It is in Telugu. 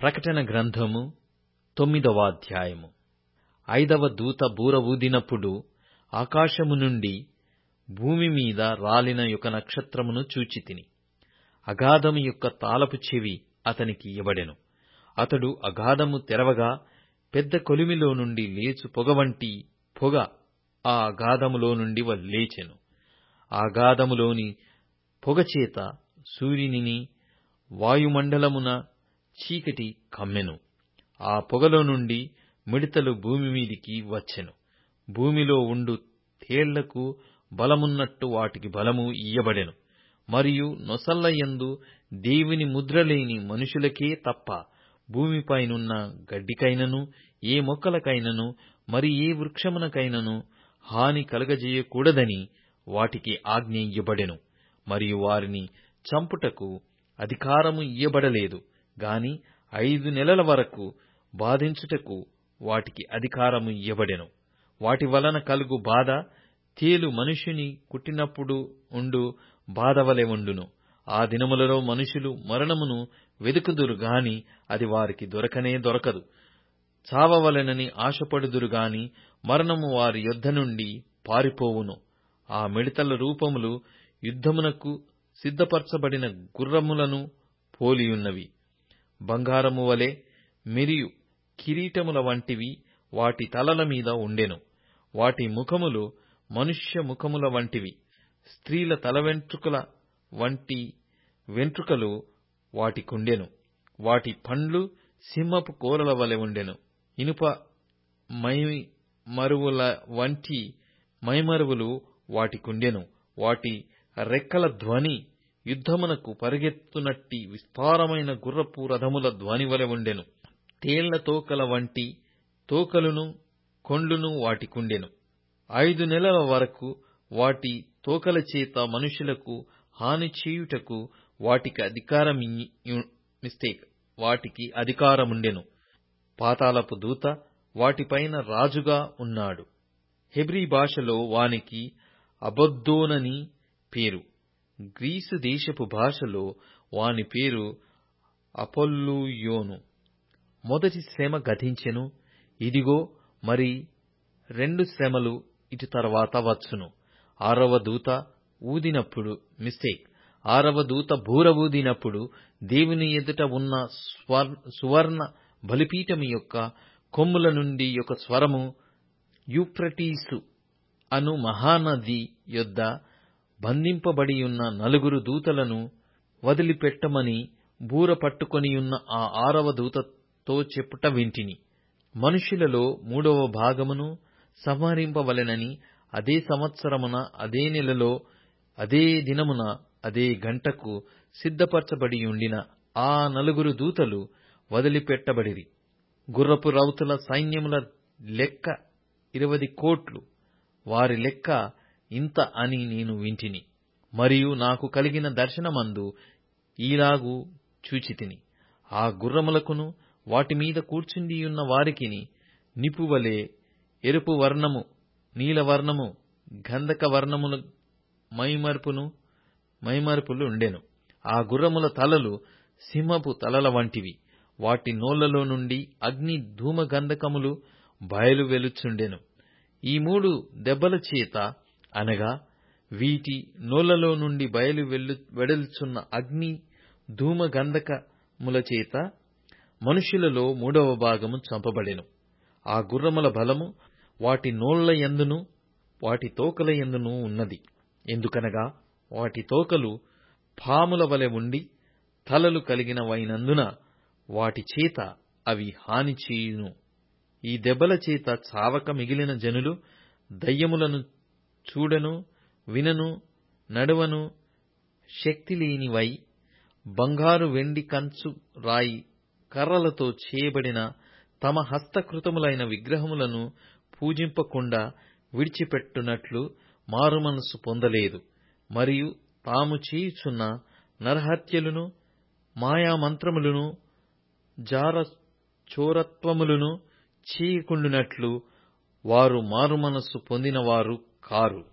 ప్రకటన గ్రంథము తొమ్మిదవ అధ్యాయము ఐదవ దూత బూర ఊదినప్పుడు ఆకాశము నుండి భూమి మీద రాలిన ఒక నక్షత్రమును చూచితిని అగాధము యొక్క తాళపు చెవి అతనికి ఇయ్యబడెను అతడు అగాధము తెరవగా పెద్ద కొలిమిలో నుండి లేచు పొగవంటి పొగ ఆ అగాధములో నుండి లేచెను ఆ అగాధములోని పొగచేత సూర్యునిని వాయుమండలమున చీకటి కమ్మెను ఆ పొగలో నుండి మిడతలు భూమి మీదికి వచ్చెను భూమిలో ఉండు తేళ్లకు బలమున్నట్టు వాటికి బలము ఇయ్యబడెను మరియు నొసళ్ళ యందు దేవుని ముద్ర లేని మనుషులకే తప్ప భూమిపైనున్న గడ్డికైనను ఏ మొక్కలకైనను మరి ఏ వృక్షమునకైనను హాని కలుగజేయకూడదని వాటికి ఆజ్ఞ ఇయ్యబడెను మరియు వారిని చంపుటకు అధికారము ఇయ్యబడలేదు గాని ఐదు నెలల వరకు బాధించుటకు వాటికి అధికారము ఇయ్యబడెను వాటి వలన కలుగు బాధ తేలు మనుష్యుని కుట్టినప్పుడు ఉండు బాధ వలె ఉండును ఆ దినములలో మనుషులు మరణమును వెదుకుదురు గాని అది వారికి దొరకనే దొరకదు చావవలెనని ఆశపడుదురు గాని మరణము వారి యొద్ద నుండి పారిపోవును ఆ మిడతల రూపములు యుద్ధమునకు సిద్ధపరచబడిన గుర్రములను పోలియున్నవి బంగారము వలె మెరియు కిరీటముల వంటివి వాటి తలల మీద ఉండెను వాటి ముఖములు మనుష్య ముఖముల వంటివి స్త్రీల తల వెంట్రుకల వంటి వెంట్రుకలు వాటికుండెను వాటి పండ్లు సింహపు కోరల వలె ఉండెను ఇనుప మైమరువుల వంటి మైమరువులు వాటికుండెను వాటి రెక్కల ధ్వని యుద్ధమునకు పరుగెత్తునట్టి విస్తారమైన గుర్రపు రథముల ధ్వని వలె ఉండెను తేళ్ల తోకల వంటి తోకలును కొండ్లును వాటికుండెను ఐదు నెలల వరకు వాటి తోకల చేత మనుషులకు హాని చేయుటకు వాటికి అధికారం మిస్టేక్ వాటికి అధికారముండెను పాతాళపు దూత వాటిపైన రాజుగా ఉన్నాడు హెబ్రీ భాషలో వానికి అబద్దోనని పేరు గ్రీసు దేశపు భాషలో వాని పేరు అపొల్లుయోను మొదటి శ్రమ గతించెను ఇదిగో మరి రెండు శ్రమలు ఇటు తర్వాత వచ్చును ఆరవ దూత ఊదినప్పుడు మిస్టేక్ ఆరవ దూత బూర ఊదినప్పుడు దేవుని ఎదుట ఉన్న సువర్ణ బలిపీఠము యొక్క కొమ్ముల నుండి ఒక స్వరము యూఫ్రటీసు అను మహానది యొద్ద బంధింపబడియున్న నలుగురు దూతలను వదిలిపెట్టమని బూర పట్టుకొనియున్న ఆ ఆరవ దూతతో చెప్పుట వింటిని మనుషులలో మూడవ భాగమును సంహరింపవలెనని అదే సంవత్సరమున అదే నెలలో అదే దినమున అదే గంటకు సిద్ధపరచబడియుండిన ఆ నలుగురు దూతలు వదిలిపెట్టబడిరి గుర్రపు రౌతుల సైన్యముల లెక్క ఇరవది కోట్లు వారి లెక్క ఇంత అని నేను వింటిని మరియు నాకు కలిగిన దర్శనమందు ఈలాగు చూచితిని ఆ గుర్రములకును వాటి మీద కూర్చుండియున్న వారికిని నిపువలే ఎరుపు వర్ణము నీలవర్ణము గంధక వర్ణముల మైమర్పును మైమర్పులు ఉండెను ఆ గుర్రముల తలలు సింహపు తలల వంటివి వాటి నోళ్లలో నుండి అగ్ని ధూమ గంధకములు బయలు వెలుచుండెను ఈ మూడు దెబ్బల చేత అనగా వీటి నోళ్లలో నుండి బయలు వెడల్చున్న అగ్ని ధూమ గంధకముల చేత మనుషులలో మూడవ భాగము చంపబడెను ఆ గుర్రముల బలము వాటి నోళ్ల యందును వాటి తోకల యందును ఉన్నది ఎందుకనగా వాటి తోకలు పాముల వలె ఉండి తలలు కలిగినవైనందున వాటి చేత అవి హాని చేయును ఈ దెబ్బల చేత చావక మిగిలిన జనులు దయ్యములను చూడను వినను నడవను శక్తి లేనివై బంగారు వెండి కంచు రాయి కర్రలతో చేయబడిన తమ హస్తకృతములైన విగ్రహములను పూజింపకుండా విడిచిపెట్టునట్లు మారుమనస్సు పొందలేదు మరియు తాము చేయుచున్న నరహత్యలను మాయామంత్రములను జార చోరత్వములను చేయకుండునట్లు వారు మారుమనస్సు పొందినవారు కారు